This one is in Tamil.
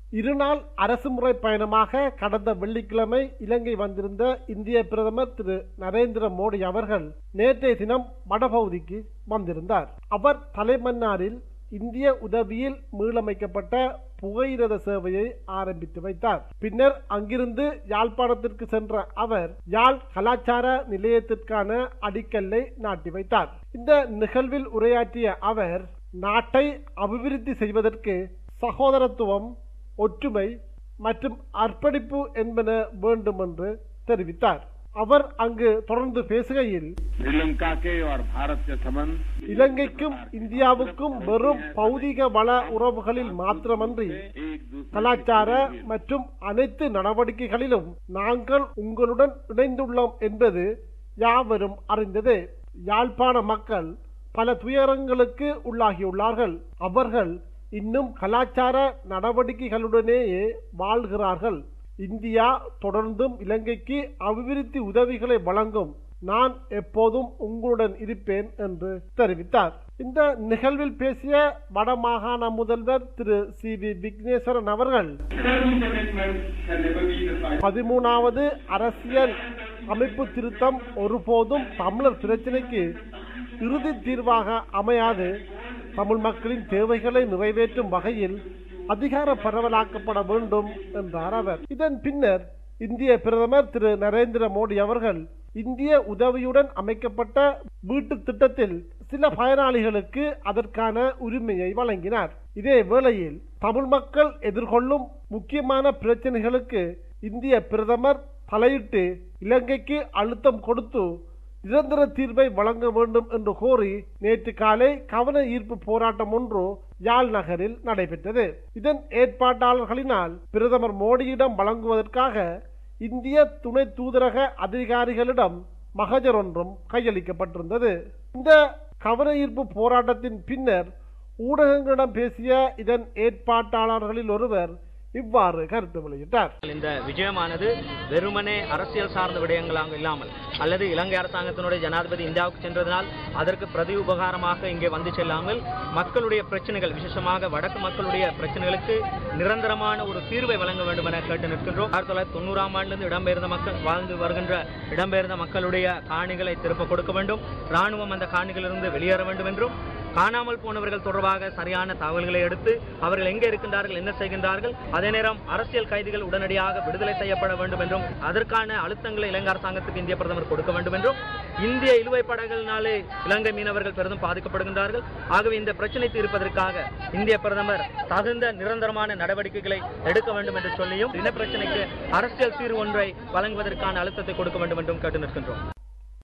இருநாள் அரசுமுறை பயணமாக கடந்த வெள்ளிக்கிழமை இலங்கை வந்திருந்த இந்திய பிரதமர் திரு நரேந்திர மோடி அவர்கள் நேற்றைய தினம் வடபகுதிக்கு வந்திருந்தார் அவர் தலைமன்னாரில் இந்திய உதவியில் மீளமைக்கப்பட்ட புகையிரத சேவையை ஆரம்பித்து வைத்தார் பின்னர் அங்கிருந்து யாழ்ப்பாணத்திற்கு சென்ற அவர் யாழ் கலாச்சார நிலையத்திற்கான அடிக்கல்லை நாட்டி வைத்தார் இந்த நிகழ்வில் உரையாற்றிய அவர் நாட்டை அபிவிருத்தி செய்வதற்கு சகோதரத்துவம் ஒற்றுமை மற்றும் அர்ப்பணிப்பு என்பன வேண்டும் என்று தெரிவித்தார் அவர் அங்கு தொடர்ந்து பேசுகையில் श्रीलंका के और भारत के संबंध இலங்கைக்கும் இந்தியாவுக்கும் வெறும் பௌதிக வள உறவுகளில் மாத்திரமன்றி एक दूसरे கலாச்சார மற்றும் அனைத்து நடவடிக்கைகளிலும் நாங்கள் உங்களுடன் இணைந்துள்ளோம் என்பது யாவரும் அறிந்தது யாழ்ப்பாண மக்கள் பல துயரங்களுக்கு உள்ளாகியுள்ளார்கள் அவர்கள் இன்னும் கலாச்சார நடவடிக்கைகளுடனேயே வாழ்கிறார்கள் இந்தியா தொடர்ந்தும் இலங்கைக்கு அபிவிருத்தி உதவிகளை வழங்கும் நான் எப்போதும் உங்களுடன் இருப்பேன் என்று தெரிவித்தார் இந்த நிகழ்வில் பேசிய வடமாகாண முதல்வர் திரு சி வி விக்னேஸ்வரன் அவர்கள் பதிமூணாவது அரசியல் அமைப்பு திருத்தம் ஒருபோதும் தமிழர் பிரச்சினைக்கு இறுதி தீர்வாக அமையாது தமிழ் மக்களின் தேவைகளை நிறைவேற்றும் வகையில் அதிகார பரவலாக்கப்பட வேண்டும் என்றார் அவர் இதன் பின்னர் இந்திய பிரதமர் திரு நரேந்திர மோடி அவர்கள் இந்திய உதவியுடன் அமைக்கப்பட்ட வீட்டு திட்டத்தில் சில பயனாளிகளுக்கு அதற்கான உரிமையை வழங்கினார் இதே வேளையில் தமிழ் மக்கள் எதிர்கொள்ளும் முக்கியமான பிரச்சனைகளுக்கு இந்திய பிரதமர் தலையிட்டு இலங்கைக்கு அழுத்தம் கொடுத்து நிரந்தர தீர்வை வழங்க வேண்டும் என்று கோரி நேற்று காலை கவன ஈர்ப்பு போராட்டம் ஒன்று யாழ் நகரில் நடைபெற்றது இதன் ஏற்பாட்டாளர்களினால் பிரதமர் மோடியிடம் வழங்குவதற்காக இந்திய துணை தூதரக அதிகாரிகளிடம் மகஜர் ஒன்றும் கையளிக்கப்பட்டிருந்தது இந்த கவன ஈர்ப்பு போராட்டத்தின் பின்னர் ஊடகங்களிடம் பேசிய இதன் ஏற்பாட்டாளர்களில் ஒருவர் இவ்வாறு கருத்து வெளியிட்டார் இந்த விஜயமானது வெறுமனே அரசியல் சார்ந்த விடயங்களாக இல்லாமல் அல்லது இலங்கை அரசாங்கத்தினுடைய ஜனாதிபதி இந்தியாவுக்கு சென்றதனால் அதற்கு பிரதி உபகாரமாக இங்கே வந்து செல்லாமல் மக்களுடைய பிரச்சனைகள் விசேஷமாக வடக்கு மக்களுடைய பிரச்சனைகளுக்கு நிரந்தரமான ஒரு தீர்வை வழங்க வேண்டும் என கேட்டு நிற்கின்றோம் ஆயிரத்தி தொள்ளாயிரத்தி தொண்ணூறாம் ஆண்டிலிருந்து இடம்பெயர்ந்த மக்கள் வாழ்ந்து வருகின்ற இடம்பெயர்ந்த மக்களுடைய காணிகளை திருப்ப கொடுக்க வேண்டும் ராணுவம் அந்த காணிகளிலிருந்து வெளியேற வேண்டும் என்றும் காணாமல் போனவர்கள் தொடர்பாக சரியான தகவல்களை எடுத்து அவர்கள் எங்கே இருக்கின்றார்கள் என்ன செய்கின்றார்கள் அதே நேரம் அரசியல் கைதிகள் உடனடியாக விடுதலை செய்யப்பட வேண்டும் என்றும் அதற்கான அழுத்தங்களை இலங்கை அரசாங்கத்துக்கு இந்திய பிரதமர் கொடுக்க வேண்டும் என்றும் இந்திய இழுவை படகுகளினாலே இலங்கை மீனவர்கள் பெரிதும் பாதிக்கப்படுகின்றார்கள் ஆகவே இந்த பிரச்சனை தீர்ப்பதற்காக இந்திய பிரதமர் தகுந்த நிரந்தரமான நடவடிக்கைகளை எடுக்க வேண்டும் என்று சொல்லியும் இன பிரச்சனைக்கு அரசியல் தீர்வு ஒன்றை வழங்குவதற்கான அழுத்தத்தை கொடுக்க வேண்டும் என்றும் கேட்டு நிற்கின்றோம்